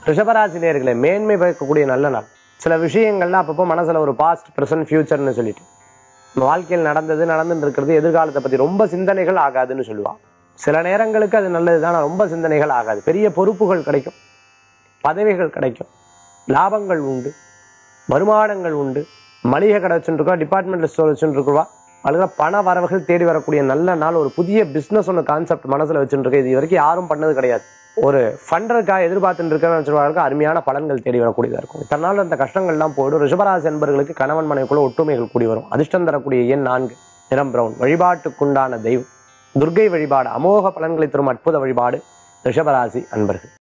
ரிஷபராசி நேர்களை மேன்மை பயக்கக்கூடிய நல்ல நாள் சில விஷயங்கள்லாம் அப்பப்போ மனசுல ஒரு பாஸ்ட் ப்ரெசன்ட் ஃபியூச்சர்னு சொல்லிட்டு நம்ம வாழ்க்கையில் நடந்தது நடந்துட்டு இருக்கிறது எதிர்காலத்தை பத்தி ரொம்ப சிந்தனைகள் ஆகாதுன்னு சொல்லுவான் சில நேரங்களுக்கு அது நல்லதுதான் ஆனா ரொம்ப சிந்தனைகள் ஆகாது பெரிய பொறுப்புகள் கிடைக்கும் பதவிகள் கிடைக்கும் லாபங்கள் உண்டு வருமானங்கள் உண்டு மளிகை கடை வச்சுருக்கோம் டிபார்ட்மெண்டல் ஸ்டோர் வச்சுருக்கோம் அதுல பண வரவுகள் தேடி வரக்கூடிய நல்ல நாள் ஒரு புதிய பிசினஸ் ஒன்று கான்செப்ட் மனசுல வச்சுருக்கேன் இது வரைக்கும் யாரும் பண்ணது கிடையாது ஒரு ஃபண்டருக்காக எதிர்பார்த்துட்டு இருக்கிறவங்க வச்சுருவாங்க அருமையான பலன்கள் தேடி வரக்கூடியதா இருக்கும் இத்தனை நாள் அந்த கஷ்டங்கள்லாம் போயிடும் ரிஷபராசி என்பவர்களுக்கு கணவன் மனைவிக்குள்ள ஒற்றுமைகள் கூடி வரும் அதிர்ஷ்டம் தரக்கூடிய எண் நான்கு நிறம் பிரவுன் வழிபாட்டுக்குண்டான தெய்வம் துர்க்கை வழிபாடு அமோக பலன்களை தரும் அற்புத வழிபாடு ரிஷபராசி அன்பர்கள்